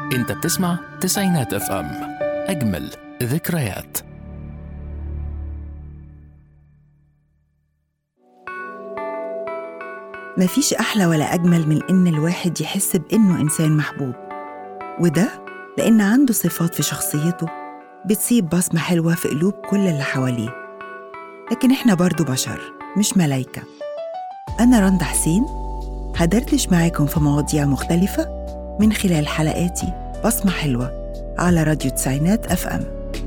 انت بتسمع تسعينات اف ام اجمل ذكريات مفيش أحلى ولا أجمل من إن الواحد يحس بإنه إنسان محبوب وده لأن عنده صفات في شخصيته بتسيب بصمة حلوة في قلوب كل اللي حواليه لكن إحنا برضو بشر مش ملايكة أنا رندا حسين هدردش معاكم في مواضيع مختلفة من خلال حلقاتي بصمة حلوة على راديو تسعينات أف أم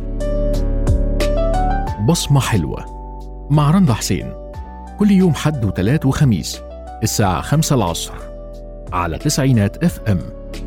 بصمة حلوة مع رندا حسين كل يوم حد وتلات وخميس الساعة خمسة العصر على تسعينات اف ام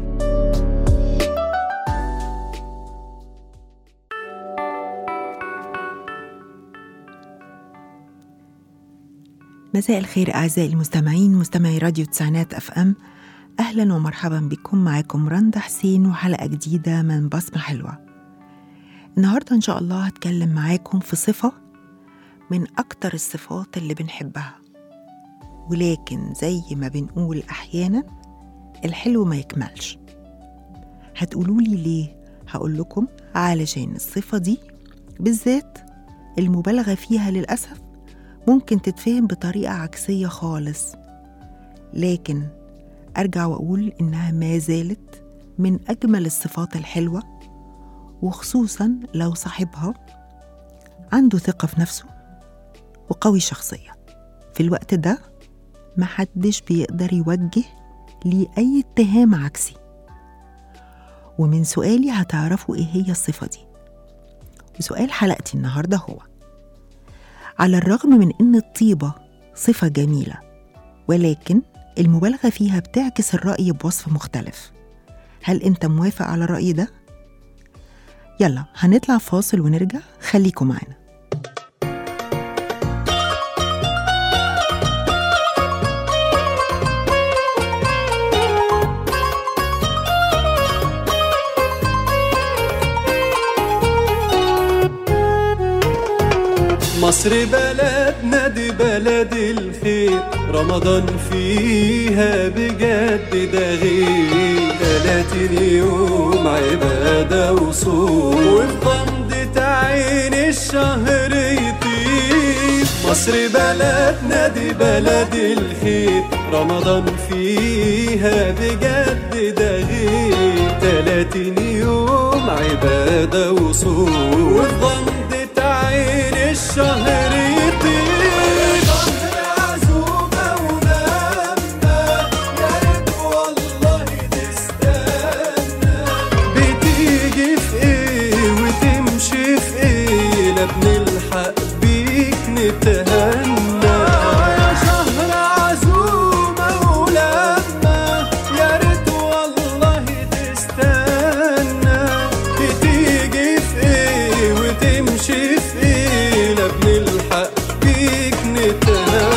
مساء الخير أعزائي المستمعين مستمعي راديو تسعينات أف أم أهلا ومرحبا بكم معاكم رندا حسين وحلقة جديدة من بصمة حلوة النهاردة إن شاء الله هتكلم معاكم في صفة من أكتر الصفات اللي بنحبها ولكن زي ما بنقول أحيانا الحلو ما يكملش هتقولولي ليه هقول لكم علشان الصفة دي بالذات المبالغة فيها للأسف ممكن تتفهم بطريقة عكسية خالص لكن أرجع وأقول إنها ما زالت من أجمل الصفات الحلوة وخصوصا لو صاحبها عنده ثقة في نفسه وقوي شخصية في الوقت ده محدش بيقدر يوجه ليه أي اتهام عكسي ومن سؤالي هتعرفوا إيه هي الصفة دي وسؤال حلقتي النهاردة هو على الرغم من إن الطيبة صفة جميلة ولكن المبالغة فيها بتعكس الرأي بوصف مختلف هل أنت موافق على الرأي ده؟ يلا هنطلع فاصل ونرجع خليكم معانا مصر بلدنا دي بلد الخير رمضان فيها بجد ده غير تلاتين يوم عبادة وصوم وفي غمضة عين الشهر يطير مصر بلدنا دي بلد الخير رمضان فيها بجد ده غير تلاتين يوم عبادة وصوم وفي غمضة عين الشهر يطير شهر عزومة ولمة يا ريت والله تستنى بتيجي في ايه وتمشي في ايه لا بنلحق بيك نتهنى يا شهر عزومة ولمة يا ريت والله تستنى بتيجي في ايه وتمشي في ايه لا بنلحق بيك نتهنى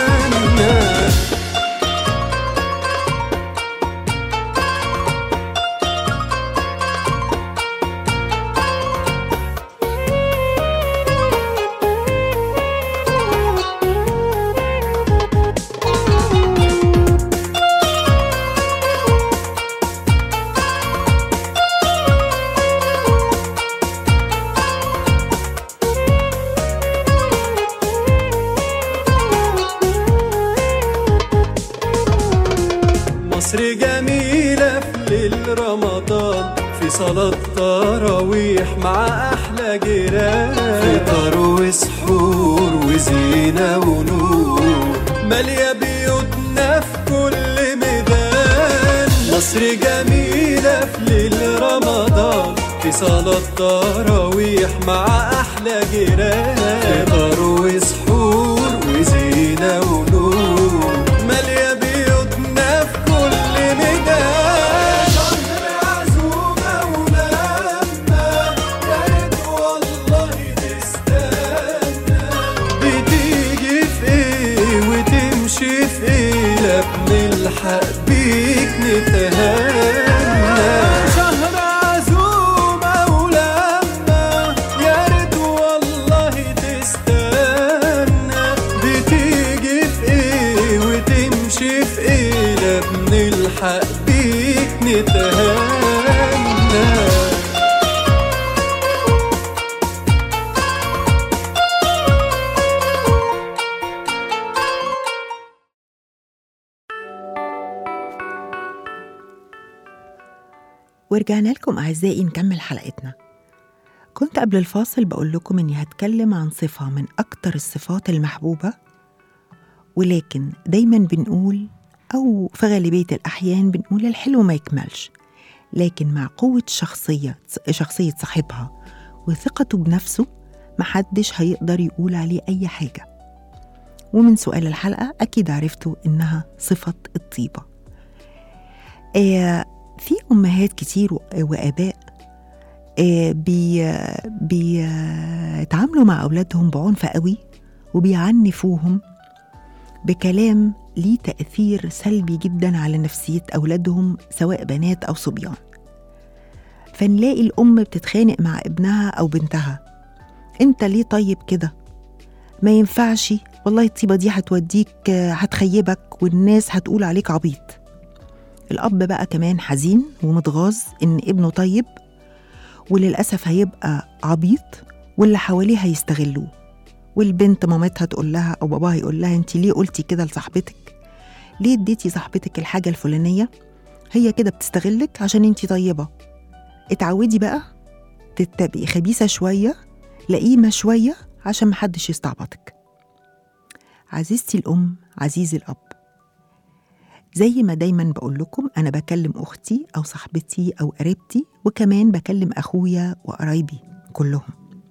مصر جميلة في ليل رمضان في صلاة تراويح مع أحلى جيران فطار وسحور وزينة ونور مالية بيوتنا في كل ميدان مصر جميلة في ليل رمضان في صلاة تراويح مع أحلى جيران فطار وسحور وزينة ونور مالية بيوتنا في كل ميدان شهر عزومة ولمة يا ريت والله تستنى بتيجي في ايه وتمشي في ايه لا بنلحق بيك نتهنى شهر عزومة ولمة يا ريت والله تستنى بتيجي في ايه وتمشي في ايه لا بنلحق بيك نتهنى الناس ورجعنا لكم أعزائي نكمل حلقتنا كنت قبل الفاصل بقول لكم إني هتكلم عن صفة من أكتر الصفات المحبوبة ولكن دايما بنقول أو في غالبية الأحيان بنقول الحلو ما يكملش لكن مع قوة شخصية شخصية صاحبها وثقته بنفسه محدش هيقدر يقول عليه أي حاجة ومن سؤال الحلقة أكيد عرفتوا إنها صفة الطيبة آه في أمهات كتير و- وآباء آه بي بيتعاملوا مع أولادهم بعنف قوي وبيعنفوهم بكلام ليه تأثير سلبي جدا على نفسية أولادهم سواء بنات أو صبيان فنلاقي الأم بتتخانق مع ابنها أو بنتها أنت ليه طيب كده ما ينفعش والله الطيبة دي هتوديك آه، هتخيبك والناس هتقول عليك عبيط الأب بقى كمان حزين ومتغاظ إن ابنه طيب وللأسف هيبقى عبيط واللي حواليه هيستغلوه والبنت مامتها تقول لها أو باباها يقول لها أنت ليه قلتي كده لصاحبتك ليه اديتي صاحبتك الحاجة الفلانية هي كده بتستغلك عشان أنت طيبة اتعودي بقى تبقي خبيثة شوية لئيمة شوية عشان محدش يستعبطك عزيزتي الأم عزيزي الأب زي ما دايما بقول لكم أنا بكلم أختي أو صاحبتي أو قريبتي وكمان بكلم أخويا وقرايبي كلهم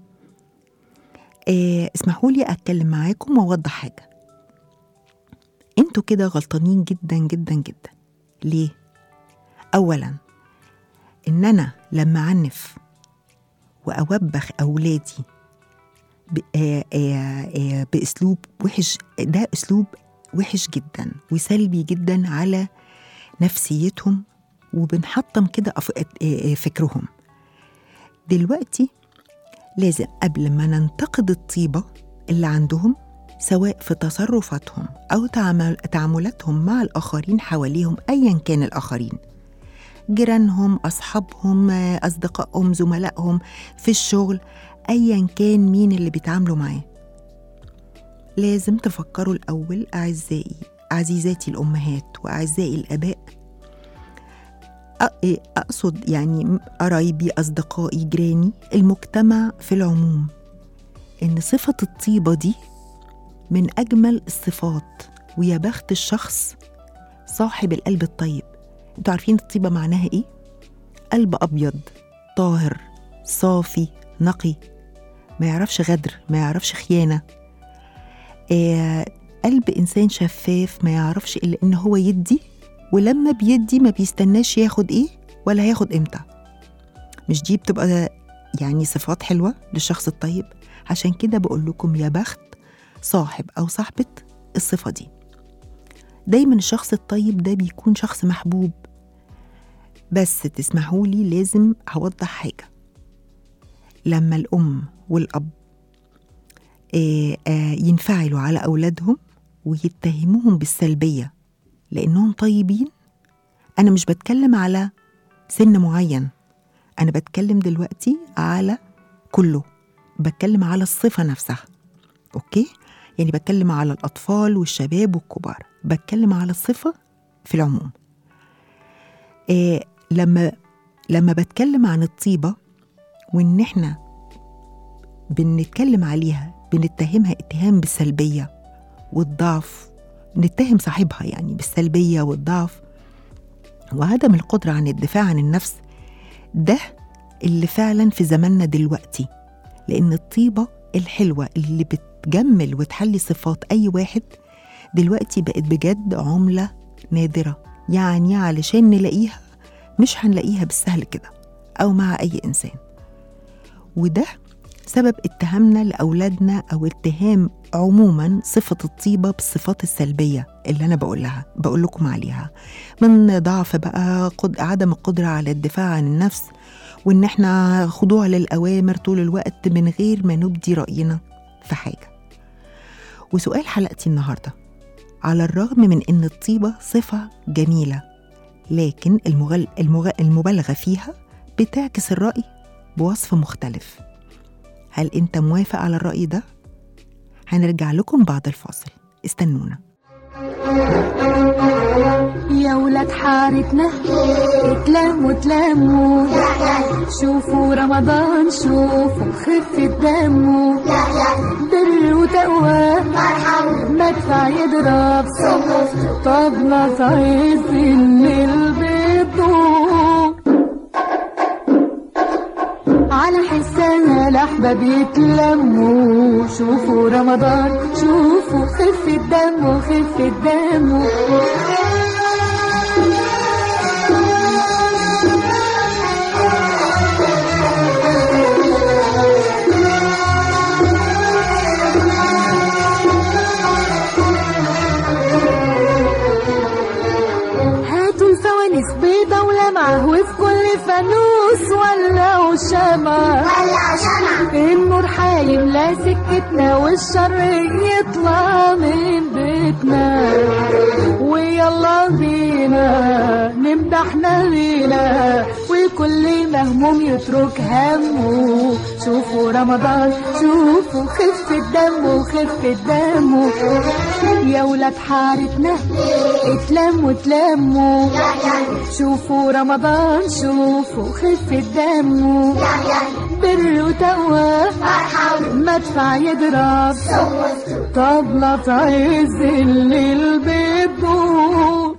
آه اسمحوا لي أتكلم معاكم وأوضح حاجة انتوا كده غلطانين جدا جدا جدا ليه؟ أولا إن أنا لما أعنف وأوبخ أولادي ب- آه، آه، آه، بأسلوب وحش ده أسلوب وحش جدا وسلبي جدا على نفسيتهم وبنحطم كده أف- آه، آه، فكرهم دلوقتي لازم قبل ما ننتقد الطيبة اللي عندهم سواء في تصرفاتهم أو تعامل تعاملاتهم مع الآخرين حواليهم أيا كان الآخرين جيرانهم أصحابهم آه، أصدقائهم زملائهم في الشغل أيا كان مين اللي بيتعاملوا معاه لازم تفكروا الأول أعزائي عزيزاتي الأمهات وأعزائي الآباء أ- إيه، أقصد يعني قرايبي أصدقائي جيراني المجتمع في العموم إن صفة الطيبة دي من أجمل الصفات ويا بخت الشخص صاحب القلب الطيب انتوا عارفين الطيبة معناها إيه؟ قلب أبيض طاهر صافي نقي ما يعرفش غدر ما يعرفش خيانة آه قلب إنسان شفاف ما يعرفش إلا إن هو يدي ولما بيدي ما بيستناش ياخد إيه ولا هياخد إمتى مش دي بتبقى يعني صفات حلوة للشخص الطيب عشان كده بقول لكم يا بخت صاحب أو صاحبة الصفة دي دايما الشخص الطيب ده بيكون شخص محبوب بس تسمحوا لي لازم هوضح حاجة لما الأم والأب آه، آه، ينفعلوا على أولادهم ويتهموهم بالسلبية لأنهم طيبين أنا مش بتكلم على سن معين أنا بتكلم دلوقتي على كله بتكلم على الصفة نفسها أوكي؟ يعني بتكلم على الأطفال والشباب والكبار بتكلم على الصفة في العموم آه لما لما بتكلم عن الطيبة وإن إحنا بنتكلم عليها بنتهمها اتهام بالسلبية والضعف نتهم صاحبها يعني بالسلبية والضعف وعدم القدرة عن الدفاع عن النفس ده اللي فعلا في زماننا دلوقتي لأن الطيبة الحلوة اللي بتجمل وتحلي صفات أي واحد دلوقتي بقت بجد عملة نادرة يعني علشان نلاقيها مش هنلاقيها بالسهل كده أو مع أي إنسان وده سبب اتهامنا لأولادنا أو اتهام عموما صفة الطيبة بالصفات السلبية اللي أنا بقولها بقول لكم عليها من ضعف بقى قد عدم القدرة على الدفاع عن النفس وإن إحنا خضوع للأوامر طول الوقت من غير ما نبدي رأينا في حاجة وسؤال حلقتي النهاردة على الرغم من إن الطيبة صفة جميلة لكن المغل... المغ... المبالغة فيها بتعكس الرأي بوصف مختلف هل أنت موافق على الرأي ده؟ هنرجع لكم بعد الفاصل استنونا يا ولاد حارتنا اتلموا اتلموا شوفوا رمضان شوفوا خفة دمه بر وتقوى مدفع يضرب طبلة في عز الليل بتدور على حسها الأحباب يتلموا شوفوا رمضان شوفوا خفة دمه خفة دمه هاتوا الفوانيس بيضة ولمعة وفي كل فانوس ولعوا شمع ولع شمع النور هيملى سكتنا والشر يطلع من بيتنا ويلا بينا نمدح نبينا وكل مهموم يترك همه شوفوا رمضان شوفوا خفة دمه خفة دمه يا ولاد حارتنا اتلموا اتلموا شوفوا رمضان شوفوا خفة دمه بر وتقوى مدفع يضرب طبلة في عز الليل بتدور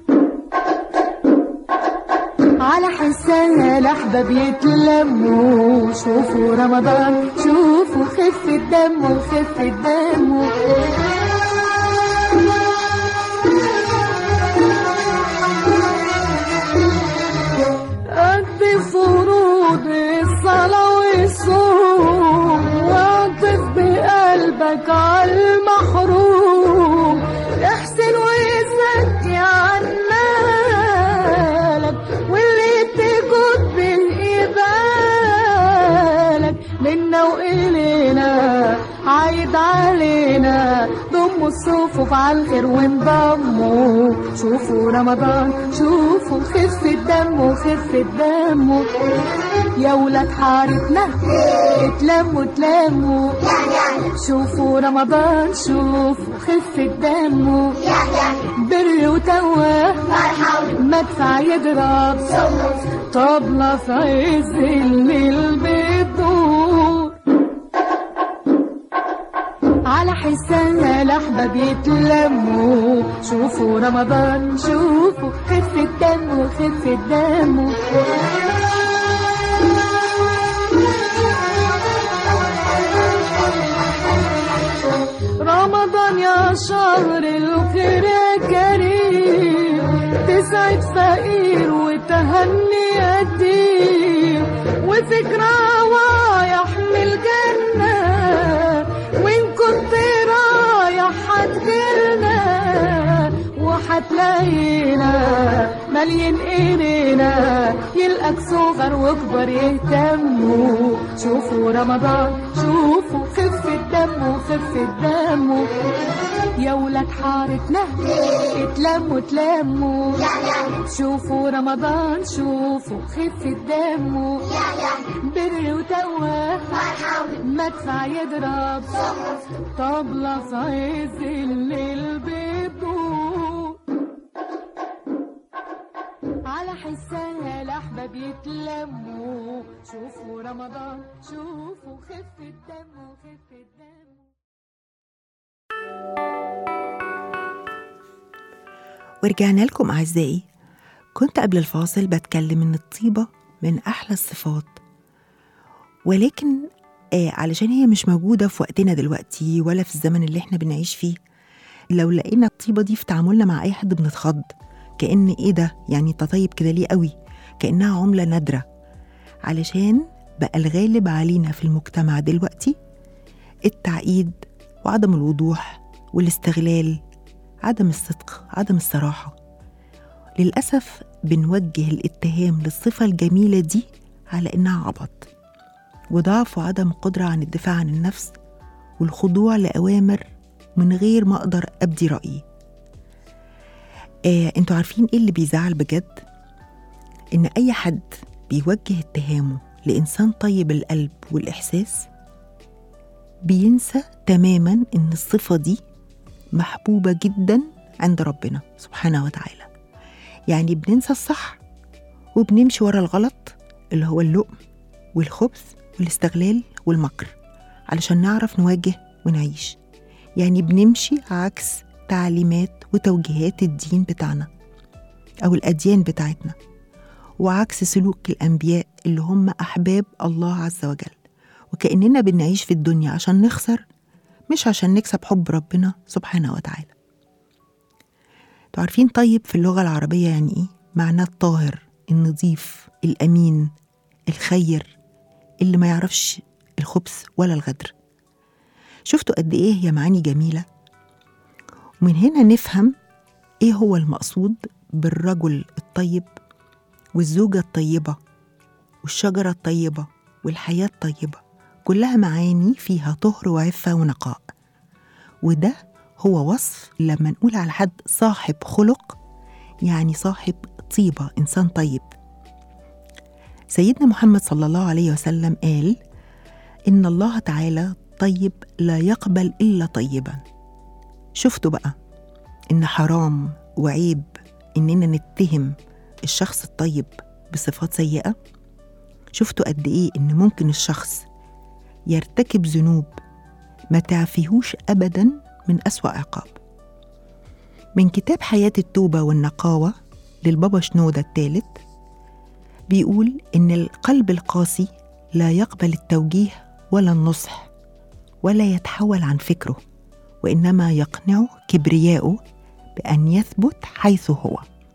على حسها الأحباب يتلموا شوفوا رمضان شوفوا خفة دمه خفة دمه قد فروض الصلاة والصوم واعطف بقلبك على المحروم احسن وزكي عن مالك واللي تجد بالإبالك منا وإلينا عايد علينا ضموا الصفوف على الخير وانضموا شوفوا رمضان شوفوا خفة دمه خفة دمه يا ولاد حارتنا اتلموا اتلموا شوفوا رمضان شوفوا خفة دمه بر وتقوى مدفع يضرب طبلة في عز الليل بتدور على حسها الأحباب يتلموا شوفوا رمضان شوفوا خفة دمه خفة دمه رمضان يا شهر الخير يا كريم تسعد فقير وتهني يتيم وفكرة رايح من الجنة وإن كنت رايح هتجيلنا وهتلاقينا مليان ايدينا يلقاك صغر وكبر يهتموا شوفوا رمضان شوفوا خفة دمه خفة دمه يا ولاد حارتنا اتلموا اتلموا شوفوا رمضان شوفوا خفة دمه بر وتقوى مدفع يضرب طبلة في عز الليل بتدور على حسها الأحباب يتلموا شوفوا رمضان شوفوا خفة دمه خفة دمه ورجعنا لكم أعزائي كنت قبل الفاصل بتكلم إن الطيبة من أحلى الصفات ولكن آه علشان هي مش موجودة في وقتنا دلوقتي ولا في الزمن اللي احنا بنعيش فيه لو لقينا الطيبة دي في تعاملنا مع أي حد بنتخض كأن إيه ده يعني أنت طيب كده ليه قوي كأنها عملة نادرة علشان بقى الغالب علينا في المجتمع دلوقتي التعقيد وعدم الوضوح والاستغلال عدم الصدق عدم الصراحة للأسف بنوجه الاتهام للصفة الجميلة دي على إنها عبط وضعف وعدم قدرة عن الدفاع عن النفس والخضوع لأوامر من غير ما أقدر أبدي رأيي آه، انتوا عارفين ايه اللي بيزعل بجد؟ إن أي حد بيوجه اتهامه لإنسان طيب القلب والإحساس بينسى تماما إن الصفة دي محبوبة جدا عند ربنا سبحانه وتعالى يعني بننسى الصح وبنمشي ورا الغلط اللي هو اللؤم والخبث والاستغلال والمكر علشان نعرف نواجه ونعيش يعني بنمشي عكس تعليمات وتوجيهات الدين بتاعنا أو الأديان بتاعتنا وعكس سلوك الأنبياء اللي هم أحباب الله عز وجل وكأننا بنعيش في الدنيا عشان نخسر مش عشان نكسب حب ربنا سبحانه وتعالى تعرفين طيب في اللغة العربية يعني إيه؟ معناه الطاهر النظيف الأمين الخير اللي ما يعرفش الخبث ولا الغدر شفتوا قد إيه هي معاني جميلة ومن هنا نفهم إيه هو المقصود بالرجل الطيب والزوجة الطيبة والشجرة الطيبة والحياة الطيبة كلها معاني فيها طهر وعفة ونقاء وده هو وصف لما نقول على حد صاحب خلق يعني صاحب طيبة إنسان طيب سيدنا محمد صلى الله عليه وسلم قال إن الله تعالى طيب لا يقبل إلا طيبا شفتوا بقى إن حرام وعيب إننا نتهم الشخص الطيب بصفات سيئة شفتوا قد إيه إن ممكن الشخص يرتكب ذنوب ما تعفيهوش أبدا من أسوأ عقاب من كتاب حياة التوبة والنقاوة للبابا شنودة الثالث بيقول إن القلب القاسي لا يقبل التوجيه ولا النصح ولا يتحول عن فكره وإنما يقنعه كبرياؤه بأن يثبت حيث هو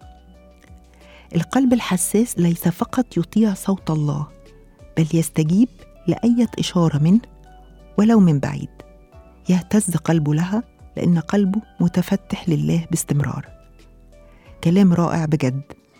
القلب الحساس ليس فقط يطيع صوت الله بل يستجيب لأية إشارة منه ولو من بعيد يهتز قلبه لها لأن قلبه متفتح لله باستمرار كلام رائع بجد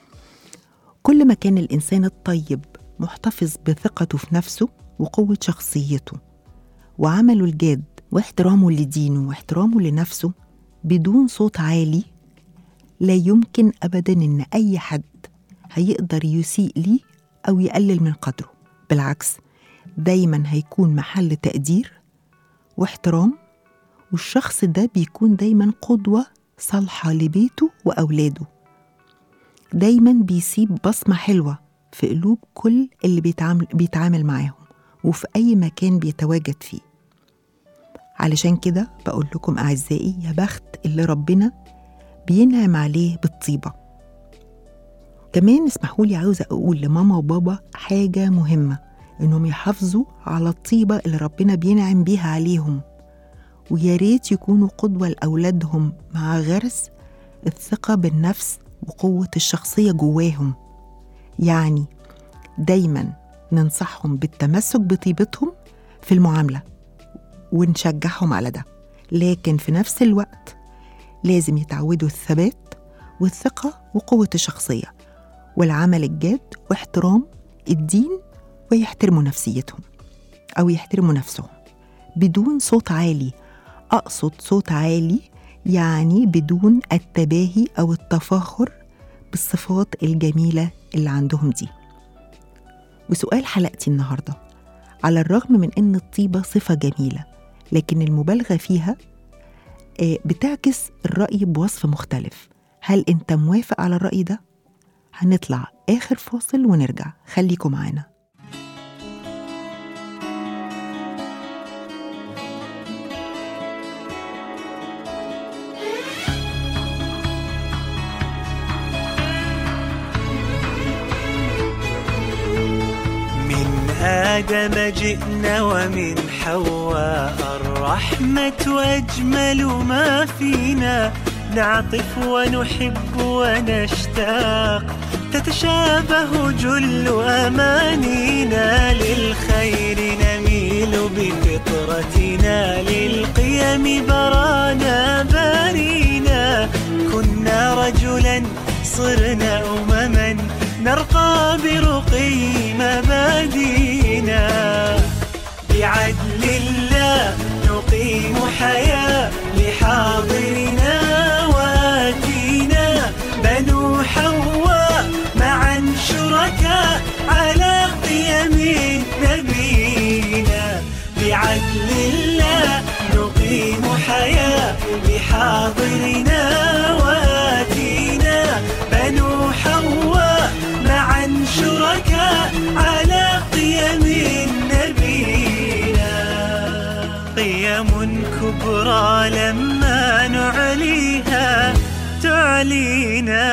كل ما كان الإنسان الطيب محتفظ بثقته في نفسه وقوة شخصيته وعمله الجاد واحترامه لدينه واحترامه لنفسه بدون صوت عالي لا يمكن أبدا إن أي حد هيقدر يسيء ليه أو يقلل من قدره بالعكس دايما هيكون محل تقدير واحترام والشخص ده بيكون دايما قدوة صالحة لبيته وأولاده دايما بيسيب بصمة حلوة في قلوب كل اللي بيتعامل, بيتعامل معاهم وفي أي مكان بيتواجد فيه علشان كده بقول لكم أعزائي يا بخت اللي ربنا بينعم عليه بالطيبة كمان اسمحوا لي عاوزة أقول لماما وبابا حاجة مهمة إنهم يحافظوا على الطيبة اللي ربنا بينعم بيها عليهم ويا ريت يكونوا قدوة لأولادهم مع غرس الثقة بالنفس وقوة الشخصية جواهم يعني دايما ننصحهم بالتمسك بطيبتهم في المعاملة ونشجعهم على ده لكن في نفس الوقت لازم يتعودوا الثبات والثقة وقوة الشخصية والعمل الجاد واحترام الدين ويحترموا نفسيتهم أو يحترموا نفسهم بدون صوت عالي أقصد صوت عالي يعني بدون التباهي أو التفاخر بالصفات الجميلة اللي عندهم دي وسؤال حلقتي النهاردة على الرغم من أن الطيبة صفة جميلة لكن المبالغة فيها آه، بتعكس الرأي بوصف مختلف هل أنت موافق على الرأي ده؟ هنطلع آخر فاصل ونرجع خليكم معانا من آدم جئنا ومن حواء الرحمة وأجمل ما فينا نعطف ونحب ونشتاق تتشابه جل أمانينا للخير نميل بفطرتنا للقيم برانا بارينا كنا رجلا صرنا أمما نرقى برقي مبادينا بعدل الله نقيم حياة لحاضرنا وآتينا بنو حواء معا شركاء على كبرى لما نعليها تعلينا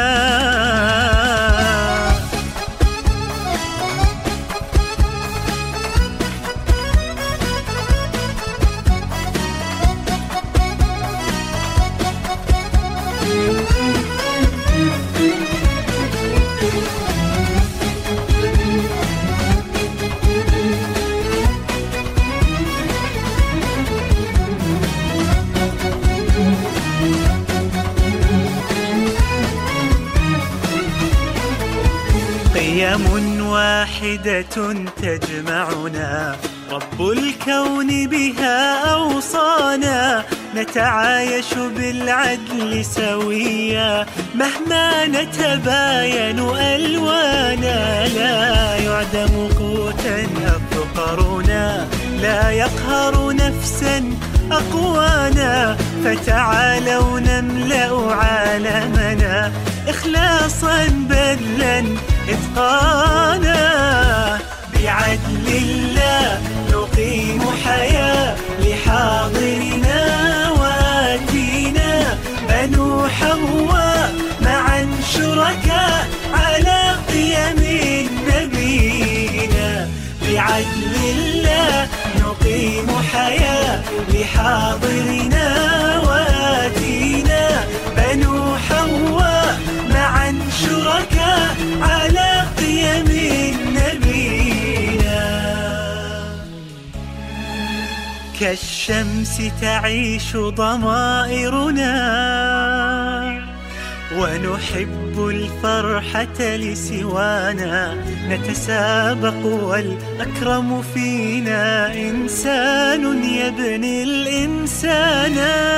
قيم واحدة تجمعنا رب الكون بها أوصانا نتعايش بالعدل سويا مهما نتباين ألوانا لا يعدم قوتا أفقرنا لا يقهر نفسا أقوانا فتعالوا نملأ عالمنا إخلاصا بذلا إتقانا بعدل الله نقيم حياة لحاضرنا وآتينا بنو حواء معا شركاء على قيم نبينا بعدل الله نقيم حياة لحاضرنا وآتينا بنو حواء معا شركاء على قيم نبينا كالشمس تعيش ضمائرنا ونحب الفرحة لسوانا نتسابق والأكرم فينا إنسان يبني الإنسان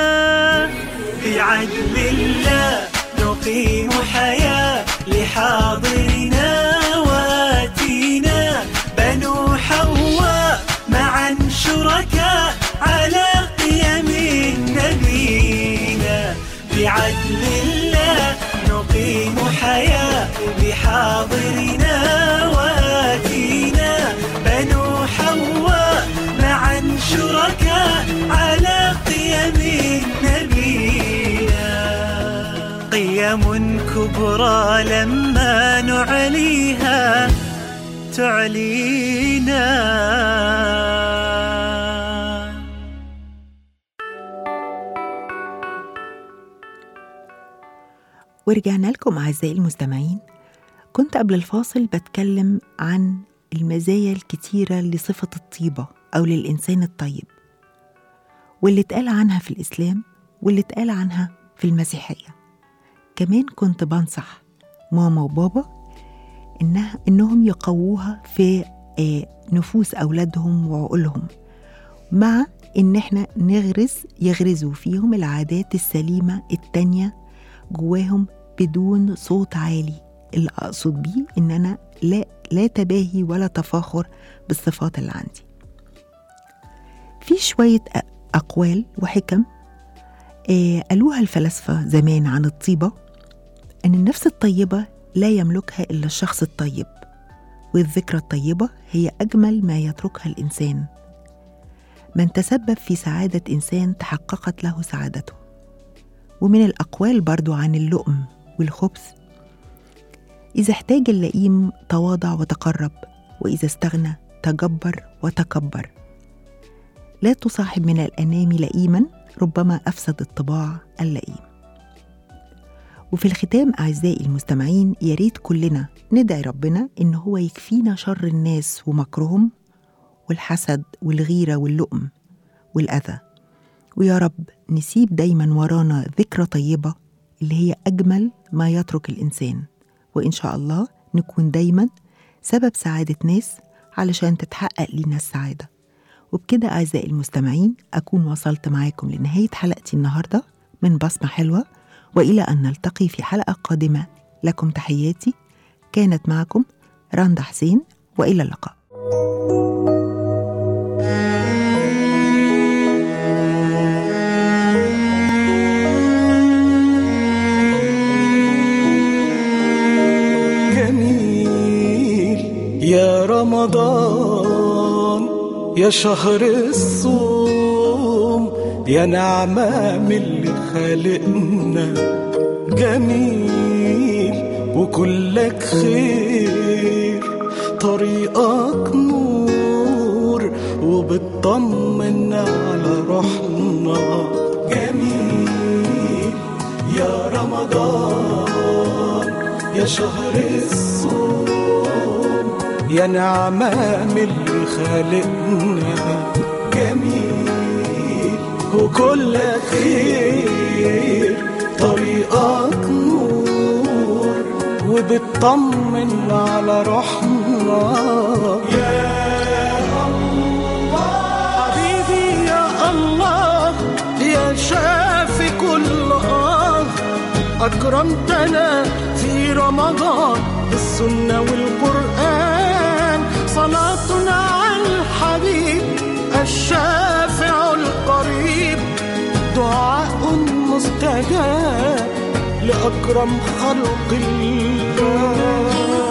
بعدل الله نقيم حياة لحاضرنا وآتينا بنو حواء معا شركاء على قيم نبينا بعدل الله نقيم حياة لحاضرنا وآتينا بنو حواء معا شركاء على قيم نبينا قيم كبرى لما نعليها تعلينا ورجعنا لكم أعزائي المستمعين كنت قبل الفاصل بتكلم عن المزايا الكتيرة لصفة الطيبة أو للإنسان الطيب واللي اتقال عنها في الإسلام واللي اتقال عنها في المسيحية كمان كنت بنصح ماما وبابا إنها إنهم يقووها في آه، نفوس أولادهم وعقولهم مع إن إحنا نغرس يغرزوا فيهم العادات السليمة التانية جواهم بدون صوت عالي اللي أقصد بيه إن أنا لا لا تباهي ولا تفاخر بالصفات اللي عندي في شوية أ- أقوال وحكم آه، قالوها الفلاسفة زمان عن الطيبة أن النفس الطيبة لا يملكها إلا الشخص الطيب والذكرى الطيبة هي أجمل ما يتركها الإنسان من تسبب في سعادة إنسان تحققت له سعادته ومن الأقوال برضو عن اللؤم والخبث إذا احتاج اللئيم تواضع وتقرب وإذا استغنى تجبر وتكبر لا تصاحب من الأنام لئيما ربما أفسد الطباع اللئيم وفي الختام أعزائي المستمعين يا ريت كلنا ندعي ربنا إن هو يكفينا شر الناس ومكرهم والحسد والغيرة واللؤم والأذى ويا رب نسيب دايما ورانا ذكرى طيبة اللي هي أجمل ما يترك الإنسان وإن شاء الله نكون دايما سبب سعادة ناس علشان تتحقق لينا السعادة وبكده أعزائي المستمعين أكون وصلت معاكم لنهاية حلقتي النهاردة من بصمة حلوة وإلى أن نلتقي في حلقة قادمة لكم تحياتي كانت معكم رندا حسين وإلى اللقاء جميل يا رمضان يا شهر الصوم يا نعمة من اللي خالقنا جميل وكلك خير طريقك نور وبتطمن على روحنا جميل يا رمضان يا شهر الصوم يا نعمة من اللي خالقنا جميل وكل خير طريقك نور وبتطمن على روحنا يا الله حبيبي يا الله يا شافي كل آه أكرمتنا في رمضان بالسنة والقرآن صلاتنا على الحبيب الشافع القريب دعاء مستجاب لأكرم خلق الله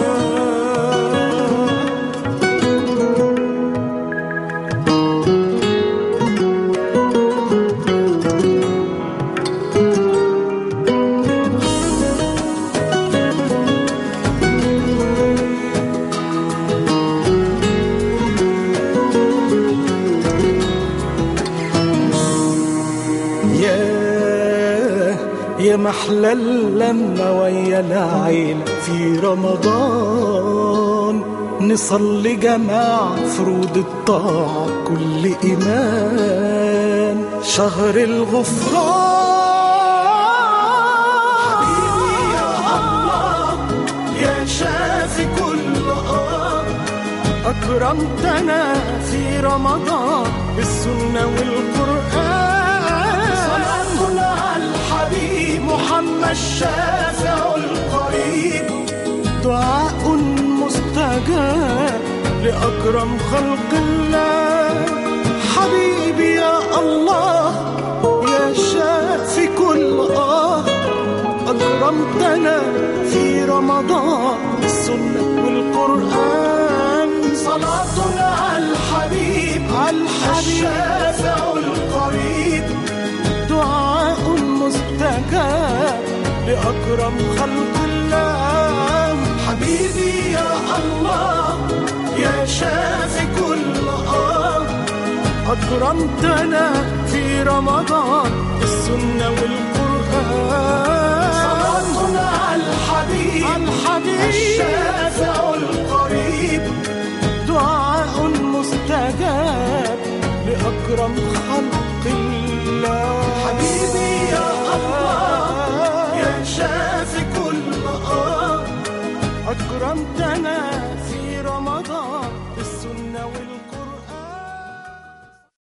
يا يا محلى اللمة ويا العيلة في رمضان نصلي جماعة فروض الطاعة كل إيمان شهر الغفران حبيبي يا الله يا شافي كل آه أكرمتنا في رمضان بالسنة والقرآن صلاتنا على الحبيب محمد الشافع القريب دعاء مستجاب لأكرم خلق الله حبيبي يا الله يا شافي كل آه أكرمتنا في رمضان السنة والقرآن صلاتنا على الحبيب على الحبيب الشافع القريب دعاء مستجاب لأكرم خلق الله حبيبي يا الله يا شافي كل آه أكرمتنا في رمضان السنة والقرآن صلاتنا على الحبيب الحبيب الشافع القريب دعاء مستجاب لأكرم خلق الله حبيبي يا الله يا شافي كل آه أكرمتنا